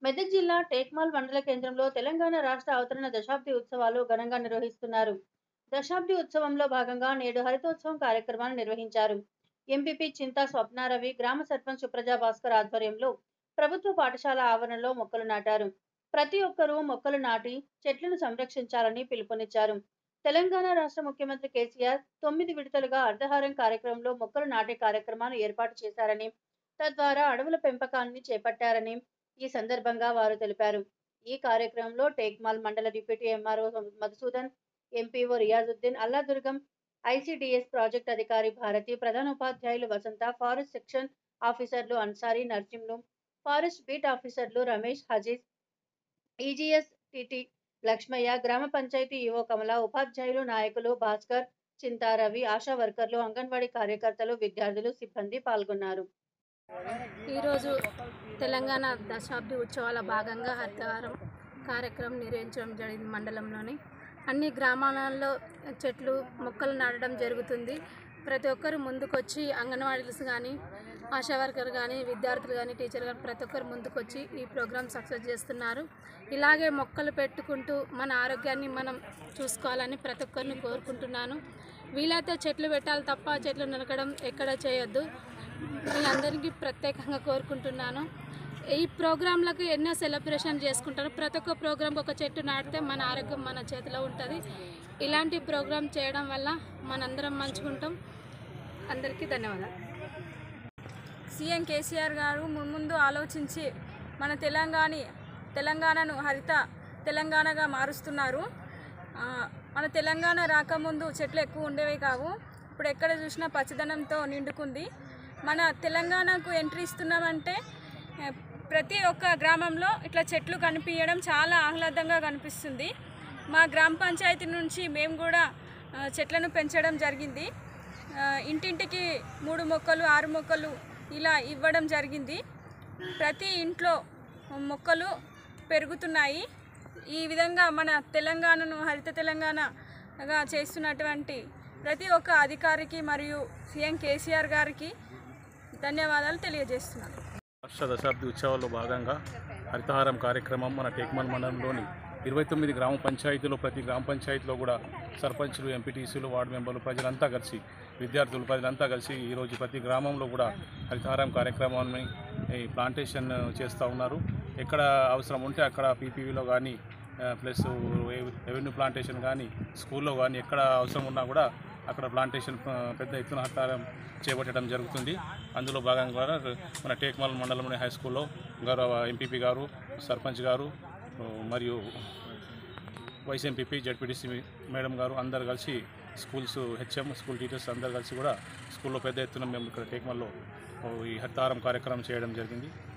మెదక్ జిల్లా టేక్మాల్ మండల కేంద్రంలో తెలంగాణ రాష్ట్ర అవతరణ దశాబ్ది ఉత్సవాలు ఘనంగా నిర్వహిస్తున్నారు దశాబ్ది ఉత్సవంలో భాగంగా నేడు హరితోత్సవం కార్యక్రమాన్ని నిర్వహించారు ఎంపీపీ చింతా స్వప్నారవి గ్రామ సర్పంచ్ సుప్రజా భాస్కర్ ఆధ్వర్యంలో ప్రభుత్వ పాఠశాల ఆవరణలో మొక్కలు నాటారు ప్రతి ఒక్కరూ మొక్కలు నాటి చెట్లను సంరక్షించాలని పిలుపునిచ్చారు తెలంగాణ రాష్ట్ర ముఖ్యమంత్రి కేసీఆర్ తొమ్మిది విడతలుగా అర్ధహారం కార్యక్రమంలో మొక్కలు నాటే కార్యక్రమాన్ని ఏర్పాటు చేశారని తద్వారా అడవుల పెంపకాన్ని చేపట్టారని ఈ సందర్భంగా వారు తెలిపారు ఈ కార్యక్రమంలో టేక్మాల్ మండల deputy MRO Madhusudan MPO Riyazuddin Alladurgam ICDS project అధికారి భారతి ప్రధానోపాధ్యాయులు వసంత ఫారెస్ట్ సెక్షన్ ఆఫీసర్లు అన్సారీ నర్సింలు ఫారెస్ట్ బీట్ ఆఫీసర్లు రమేష్ హజీజ్ ఈజీఎస్ టిటి లక్ష్మయ్య గ్రామ పంచాయతీ ఈవో కమల ఉపాధ్యాయులు నాయకులు భాస్కర్ చింతారవి ఆశా వర్కర్లు అంగన్వాడీ కార్యకర్తలు విద్యార్థులు సిబ్బంది పాల్గొన్నారు ఈరోజు తెలంగాణ దశాబ్ది ఉత్సవాల భాగంగా హరితహారం కార్యక్రమం నిర్వహించడం జరిగింది మండలంలోని అన్ని గ్రామాలలో చెట్లు మొక్కలు నాటడం జరుగుతుంది ప్రతి ఒక్కరు ముందుకొచ్చి అంగన్వాడీస్ కానీ ఆశా వర్కర్ కానీ విద్యార్థులు కానీ టీచర్ కానీ ప్రతి ఒక్కరు ముందుకొచ్చి ఈ ప్రోగ్రామ్ సక్సెస్ చేస్తున్నారు ఇలాగే మొక్కలు పెట్టుకుంటూ మన ఆరోగ్యాన్ని మనం చూసుకోవాలని ప్రతి ఒక్కరిని కోరుకుంటున్నాను వీలైతే చెట్లు పెట్టాలి తప్ప చెట్లు నరకడం ఎక్కడ చేయొద్దు మీ అందరికీ ప్రత్యేకంగా కోరుకుంటున్నాను ఈ ప్రోగ్రాంలకు ఎన్నో సెలబ్రేషన్ చేసుకుంటారు ప్రతి ఒక్క ప్రోగ్రాంకి ఒక చెట్టు నాటితే మన ఆరోగ్యం మన చేతిలో ఉంటుంది ఇలాంటి ప్రోగ్రాం చేయడం వల్ల మనందరం మంచుకుంటాం అందరికీ ధన్యవాదాలు సీఎం కేసీఆర్ గారు ముందు ఆలోచించి మన తెలంగాణ తెలంగాణను హరిత తెలంగాణగా మారుస్తున్నారు ఆ, మన తెలంగాణ రాకముందు చెట్లు ఎక్కువ ఉండేవి కావు ఇప్పుడు ఎక్కడ చూసినా పచ్చదనంతో నిండుకుంది మన తెలంగాణకు ఎంట్రీ ఇస్తున్నామంటే ఆ, ప్రతి ఒక్క గ్రామంలో ఇట్లా చెట్లు కనిపించడం చాలా ఆహ్లాదంగా కనిపిస్తుంది మా గ్రామ పంచాయతీ నుంచి మేము కూడా ఆ, చెట్లను పెంచడం జరిగింది ఆ, ఇంటింటికి మూడు మొక్కలు ఆరు మొక్కలు ఇలా ఇవ్వడం జరిగింది ప్రతి ఇంట్లో మొక్కలు పెరుగుతున్నాయి ఈ విధంగా మన తెలంగాణను హరిత తెలంగాణగా చేస్తున్నటువంటి ప్రతి ఒక్క అధికారికి మరియు సీఎం కేసీఆర్ గారికి ధన్యవాదాలు తెలియజేస్తున్నాను రాష్ట్ర దశాబ్ది ఉత్సవాల్లో భాగంగా హరితహారం కార్యక్రమం మన టేక్మల్ మండలంలోని ఇరవై తొమ్మిది గ్రామ పంచాయతీలో ప్రతి గ్రామ పంచాయతీలో కూడా సర్పంచులు ఎంపీటీసీలు వార్డు మెంబర్లు ప్రజలంతా కలిసి విద్యార్థులు ప్రజలంతా కలిసి ఈరోజు ప్రతి గ్రామంలో కూడా హరితహారం కార్యక్రమాన్ని ఈ ప్లాంటేషన్ చేస్తూ ఉన్నారు ఎక్కడ అవసరం ఉంటే అక్కడ పీపీవీలో కానీ ప్లస్ రెవెన్యూ ప్లాంటేషన్ కానీ స్కూల్లో కానీ ఎక్కడ అవసరం ఉన్నా కూడా అక్కడ ప్లాంటేషన్ ఆ, పెద్ద ఎత్తున హరితహారం చేపట్టడం జరుగుతుంది అందులో భాగంగా మన టేక్మాల్ మండలంలోని హై స్కూల్లో గౌరవ ఎంపీపీ గారు సర్పంచ్ గారు ఆ, మరియు వైస్ ఎంపీపీ జడ్పీటీసీ మేడం గారు అందరు కలిసి స్కూల్స్ హెచ్ఎం స్కూల్ టీచర్స్ అందరు కలిసి కూడా స్కూల్లో పెద్ద ఎత్తున మేము ఇక్కడ టేక్మల్లో ఈ హరితారం కార్యక్రమం చేయడం జరిగింది